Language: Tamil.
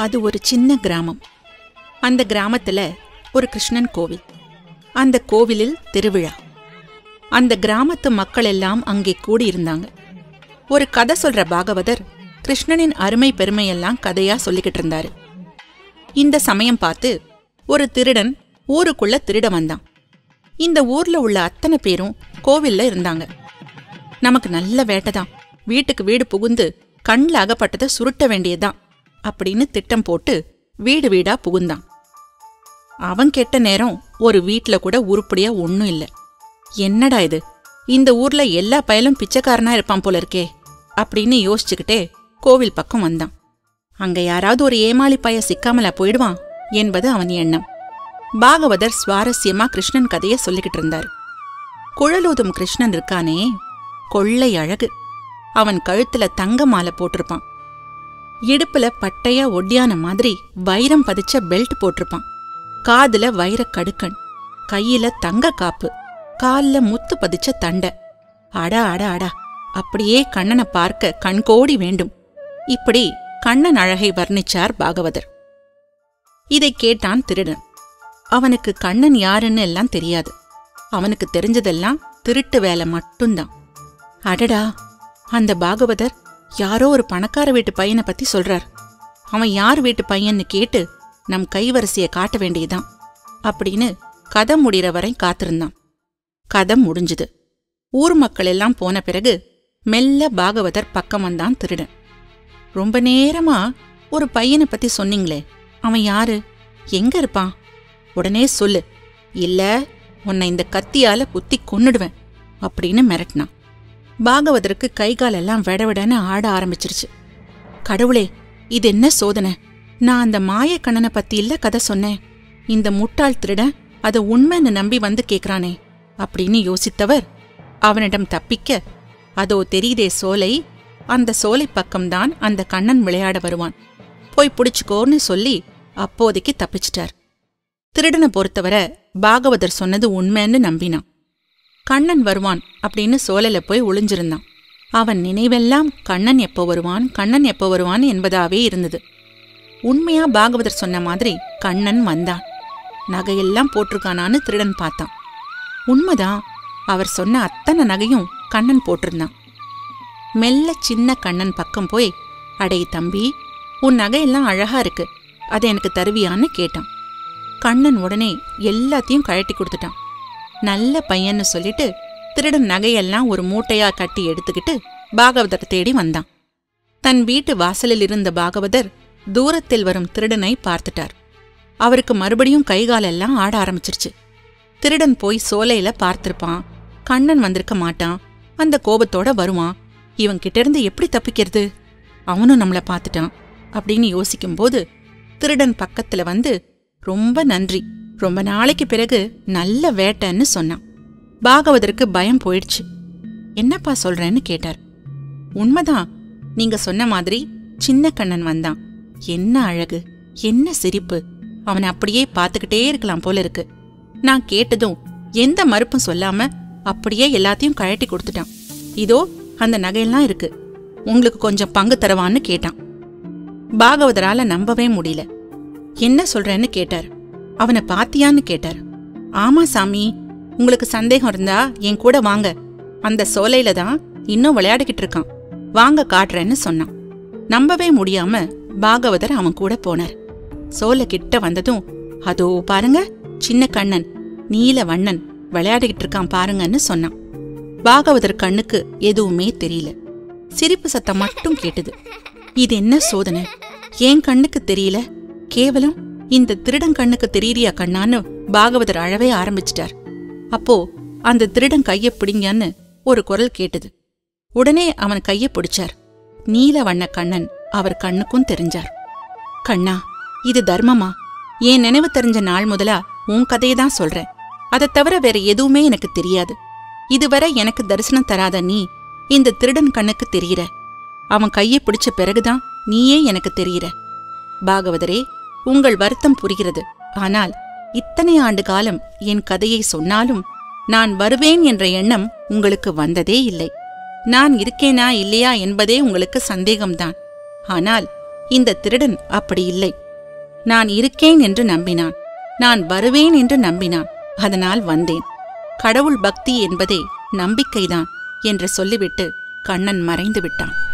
அது ஒரு சின்ன கிராமம் அந்த கிராமத்துல ஒரு கிருஷ்ணன் கோவில் அந்த கோவிலில் திருவிழா அந்த கிராமத்து மக்கள் எல்லாம் அங்கே கூடியிருந்தாங்க ஒரு கதை சொல்ற பாகவதர் கிருஷ்ணனின் அருமை பெருமையெல்லாம் கதையா சொல்லிக்கிட்டு இருந்தாரு இந்த சமயம் பார்த்து ஒரு திருடன் ஊருக்குள்ள திருட வந்தான் இந்த ஊர்ல உள்ள அத்தனை பேரும் கோவில்ல இருந்தாங்க நமக்கு நல்ல வேட்டைதான் வீட்டுக்கு வீடு புகுந்து கண்ணில் அகப்பட்டதை சுருட்ட வேண்டியதுதான் அப்படின்னு திட்டம் போட்டு வீடு வீடா புகுந்தான் அவன் கெட்ட நேரம் ஒரு வீட்ல கூட உருப்படியா ஒன்னும் இல்ல என்னடா இது இந்த ஊர்ல எல்லா பயலும் பிச்சைக்காரனா இருப்பான் போல இருக்கே அப்படின்னு யோசிச்சுக்கிட்டே கோவில் பக்கம் வந்தான் அங்க யாராவது ஒரு ஏமாளி பைய சிக்காமலா போயிடுவான் என்பது அவன் எண்ணம் பாகவதர் சுவாரஸ்யமா கிருஷ்ணன் கதைய சொல்லிக்கிட்டு இருந்தார் குழலூதும் கிருஷ்ணன் இருக்கானே கொள்ளை அழகு அவன் கழுத்துல தங்க மாலை போட்டிருப்பான் இடுப்புல பட்டையா ஒட்டியான மாதிரி வைரம் பதிச்ச பெல்ட் போட்டிருப்பான் காதுல வைரக் கடுக்கன் கையில தங்க காப்பு கால்ல முத்து பதிச்ச தண்டை அடா அடா அடா அப்படியே கண்ணனை பார்க்க கண்கோடி வேண்டும் இப்படி கண்ணன் அழகை வர்ணிச்சார் பாகவதர் இதை கேட்டான் திருடன் அவனுக்கு கண்ணன் யாருன்னு எல்லாம் தெரியாது அவனுக்கு தெரிஞ்சதெல்லாம் திருட்டு வேலை மட்டும்தான் அடடா அந்த பாகவதர் யாரோ ஒரு பணக்கார வீட்டு பையனை பத்தி சொல்றார் அவன் யார் வீட்டு பையன்னு கேட்டு நம் கைவரிசையை காட்ட வேண்டியதுதான் அப்படின்னு கதை முடிகிற வரை காத்திருந்தான் கதை முடிஞ்சுது ஊர் மக்கள் எல்லாம் போன பிறகு மெல்ல பாகவதர் பக்கம் வந்தான் திருடன் ரொம்ப நேரமா ஒரு பையனை பத்தி சொன்னீங்களே அவன் யாரு எங்க இருப்பான் உடனே சொல்லு இல்ல உன்னை இந்த கத்தியால குத்தி கொன்னுடுவேன் அப்படின்னு மிரட்டினான் பாகவதற்கு கை காலெல்லாம் விடவிடன்னு ஆட ஆரம்பிச்சிருச்சு கடவுளே இது என்ன சோதனை நான் அந்த மாயக்கண்ணனை பத்தி இல்ல கதை சொன்னேன் இந்த முட்டாள் திருடன் அதை உண்மைன்னு நம்பி வந்து கேக்குறானே அப்படின்னு யோசித்தவர் அவனிடம் தப்பிக்க அதோ தெரியுதே சோலை அந்த சோலை பக்கம்தான் அந்த கண்ணன் விளையாட வருவான் போய் புடிச்சுக்கோன்னு சொல்லி அப்போதைக்கு தப்பிச்சிட்டார் திருடனை பொறுத்தவரை பாகவதர் சொன்னது உண்மைன்னு நம்பினான் கண்ணன் வருவான் அப்படின்னு சோலையில போய் ஒளிஞ்சிருந்தான் அவன் நினைவெல்லாம் கண்ணன் எப்போ வருவான் கண்ணன் எப்போ வருவான் என்பதாவே இருந்தது உண்மையா பாகவதர் சொன்ன மாதிரி கண்ணன் வந்தான் நகையெல்லாம் போட்டிருக்கானான்னு திருடன் பார்த்தான் உண்மைதான் அவர் சொன்ன அத்தனை நகையும் கண்ணன் போட்டிருந்தான் மெல்ல சின்ன கண்ணன் பக்கம் போய் அடே தம்பி உன் நகையெல்லாம் அழகா இருக்கு அதை எனக்கு தருவியான்னு கேட்டான் கண்ணன் உடனே எல்லாத்தையும் கழட்டி கொடுத்துட்டான் நல்ல பையன்னு சொல்லிட்டு திருடன் நகையெல்லாம் ஒரு மூட்டையா கட்டி எடுத்துக்கிட்டு பாகவதர் தேடி வந்தான் தன் வீட்டு வாசலில் இருந்த பாகவதர் தூரத்தில் வரும் திருடனை பார்த்துட்டார் அவருக்கு மறுபடியும் கைகாலெல்லாம் ஆட ஆரம்பிச்சிருச்சு திருடன் போய் சோலையில பார்த்திருப்பான் கண்ணன் வந்திருக்க மாட்டான் அந்த கோபத்தோட வருவான் இவன் கிட்ட இருந்து எப்படி தப்பிக்கிறது அவனும் நம்மள பார்த்துட்டான் அப்படின்னு யோசிக்கும்போது திருடன் பக்கத்துல வந்து ரொம்ப நன்றி ரொம்ப நாளைக்கு பிறகு நல்ல வேட்டைன்னு சொன்னான் பாகவதற்கு பயம் போயிடுச்சு என்னப்பா சொல்றேன்னு கேட்டார் உண்மைதான் நீங்க சொன்ன மாதிரி சின்ன கண்ணன் வந்தான் என்ன அழகு என்ன சிரிப்பு அவனை அப்படியே பார்த்துக்கிட்டே இருக்கலாம் போல இருக்கு நான் கேட்டதும் எந்த மறுப்பும் சொல்லாம அப்படியே எல்லாத்தையும் கழட்டி கொடுத்துட்டான் இதோ அந்த நகையெல்லாம் இருக்கு உங்களுக்கு கொஞ்சம் பங்கு தரவான்னு கேட்டான் பாகவதரால நம்பவே முடியல என்ன சொல்றேன்னு கேட்டார் அவனை பாத்தியான்னு கேட்டார் ஆமா சாமி உங்களுக்கு சந்தேகம் இருந்தா என் கூட வாங்க அந்த சோலையில தான் இன்னும் விளையாடிக்கிட்டு இருக்கான் வாங்க காட்டுறேன்னு சொன்னான் நம்பவே முடியாம பாகவதர் அவன் கூட போனார் சோலை கிட்ட வந்ததும் அதோ பாருங்க சின்ன கண்ணன் நீல வண்ணன் விளையாடிக்கிட்டு இருக்கான் பாருங்கன்னு சொன்னான் பாகவதர் கண்ணுக்கு எதுவுமே தெரியல சிரிப்பு சத்தம் மட்டும் கேட்டது இது என்ன சோதனை ஏன் கண்ணுக்கு தெரியல கேவலம் இந்த திருடன் கண்ணுக்கு தெரியறியா கண்ணான்னு பாகவதர் அழவே ஆரம்பிச்சிட்டார் அப்போ அந்த திருடன் கைய பிடிங்கன்னு ஒரு குரல் கேட்டது உடனே அவன் கைய பிடிச்சார் நீல வண்ண கண்ணன் அவர் கண்ணுக்கும் தெரிஞ்சார் கண்ணா இது தர்மமா என் நினைவு தெரிஞ்ச நாள் முதலா உன் கதையை தான் சொல்றேன் அதைத் தவிர வேற எதுவுமே எனக்கு தெரியாது இதுவரை எனக்கு தரிசனம் தராத நீ இந்த திருடன் கண்ணுக்கு தெரியிற அவன் கையை பிடிச்ச பிறகுதான் நீயே எனக்கு தெரியிற பாகவதரே உங்கள் வருத்தம் புரிகிறது ஆனால் இத்தனை ஆண்டு காலம் என் கதையை சொன்னாலும் நான் வருவேன் என்ற எண்ணம் உங்களுக்கு வந்ததே இல்லை நான் இருக்கேனா இல்லையா என்பதே உங்களுக்கு சந்தேகம்தான் ஆனால் இந்த திருடன் அப்படி இல்லை நான் இருக்கேன் என்று நம்பினான் நான் வருவேன் என்று நம்பினான் அதனால் வந்தேன் கடவுள் பக்தி என்பதே நம்பிக்கைதான் என்று சொல்லிவிட்டு கண்ணன் மறைந்து விட்டான்